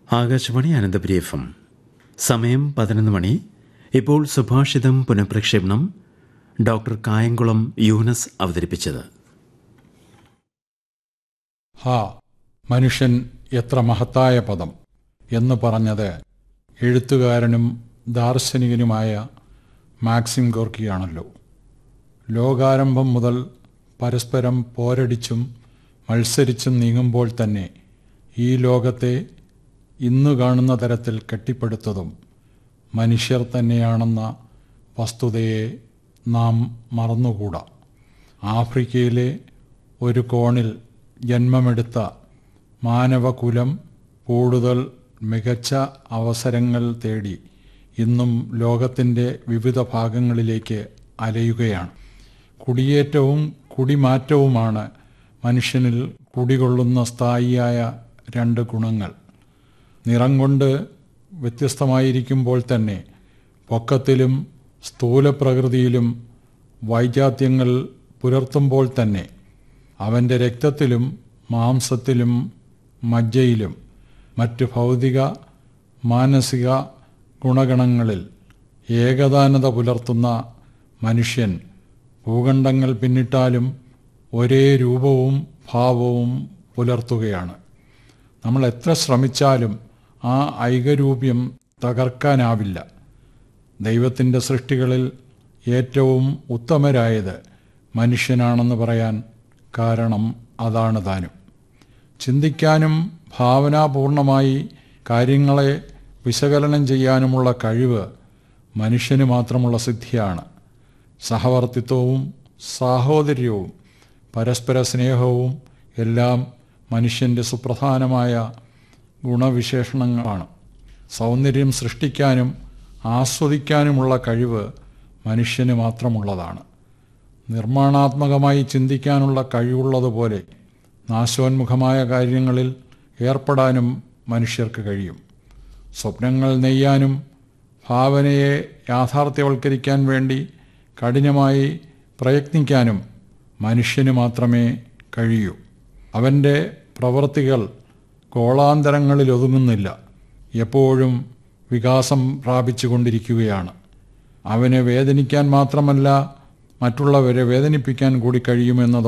Akashvani Ananthapuri F M സമയം പതിനൊന്ന് മണി ഇപ്പോൾ സുഭാഷിതം പുനഃപ്രക്ഷേപണം ഡോക്ടർ കായംകുളം യൂനസ് അവതരിപ്പിച്ചത് ഹാ മനുഷ്യൻ എത്ര മഹത്തായ പദം എന്ന് പറഞ്ഞത് എഴുത്തുകാരനും ദാർശനികനുമായ മാക്സിം ഗോർക്കിയാണല്ലോ ലോകാരംഭം മുതൽ പരസ്പരം പോരടിച്ചും മത്സരിച്ചും നീങ്ങുമ്പോൾ തന്നെ ഈ ലോകത്തെ ഇന്നു കാണുന്ന തരത്തിൽ കെട്ടിപ്പടുത്തതും മനുഷ്യർ തന്നെയാണെന്ന വസ്തുതയെ നാം മറന്നുകൂടാ ആഫ്രിക്കയിലെ ഒരു കോണിൽ ജന്മമെടുത്ത മാനവകുലം കൂടുതൽ മികച്ച അവസരങ്ങൾ തേടി ഇന്നും ലോകത്തിൻ്റെ വിവിധ ഭാഗങ്ങളിലേക്ക് അലയുകയാണ് കുടിയേറ്റവും കുടിമാറ്റവുമാണ് മനുഷ്യനിൽ കുടികൊള്ളുന്ന സ്ഥായിയായ രണ്ട് ഗുണങ്ങൾ നിറം കൊണ്ട് വ്യത്യസ്തമായിരിക്കുമ്പോൾ തന്നെ പൊക്കത്തിലും സ്ഥൂലപ്രകൃതിയിലും വൈജാത്യങ്ങൾ പുലർത്തുമ്പോൾ തന്നെ അവൻ്റെ രക്തത്തിലും മാംസത്തിലും മജ്ജയിലും മറ്റ് ഭൗതിക മാനസിക ഗുണഗണങ്ങളിൽ ഏകദാനത പുലർത്തുന്ന മനുഷ്യൻ ഭൂഖണ്ഡങ്ങൾ പിന്നിട്ടാലും ഒരേ രൂപവും ഭാവവും പുലർത്തുകയാണ് നമ്മൾ എത്ര ശ്രമിച്ചാലും ആ ഐകരൂപ്യം തകർക്കാനാവില്ല ദൈവത്തിൻ്റെ സൃഷ്ടികളിൽ ഏറ്റവും ഉത്തമരായത് മനുഷ്യനാണെന്ന് പറയാൻ കാരണം അതാണ് താനും ചിന്തിക്കാനും ഭാവനാപൂർണമായി കാര്യങ്ങളെ വിശകലനം ചെയ്യാനുമുള്ള കഴിവ് മനുഷ്യന് മാത്രമുള്ള സിദ്ധിയാണ് സഹവർത്തിത്വവും സാഹോദര്യവും പരസ്പര സ്നേഹവും എല്ലാം മനുഷ്യൻ്റെ സുപ്രധാനമായ ഗുണവിശേഷണങ്ങളാണ് സൗന്ദര്യം സൃഷ്ടിക്കാനും ആസ്വദിക്കാനുമുള്ള കഴിവ് മനുഷ്യന് മാത്രമുള്ളതാണ് നിർമ്മാണാത്മകമായി ചിന്തിക്കാനുള്ള കഴിവുള്ളതുപോലെ നാശോന്മുഖമായ കാര്യങ്ങളിൽ ഏർപ്പെടാനും മനുഷ്യർക്ക് കഴിയും സ്വപ്നങ്ങൾ നെയ്യാനും ഭാവനയെ യാഥാർത്ഥ്യവൽക്കരിക്കാൻ വേണ്ടി കഠിനമായി പ്രയത്നിക്കാനും മനുഷ്യന് മാത്രമേ കഴിയൂ അവൻ്റെ പ്രവൃത്തികൾ ഗോളാന്തരങ്ങളിൽ ഒതുങ്ങുന്നില്ല എപ്പോഴും വികാസം പ്രാപിച്ചുകൊണ്ടിരിക്കുകയാണ് അവനെ വേദനിക്കാൻ മാത്രമല്ല മറ്റുള്ളവരെ വേദനിപ്പിക്കാൻ കൂടി കഴിയുമെന്നത്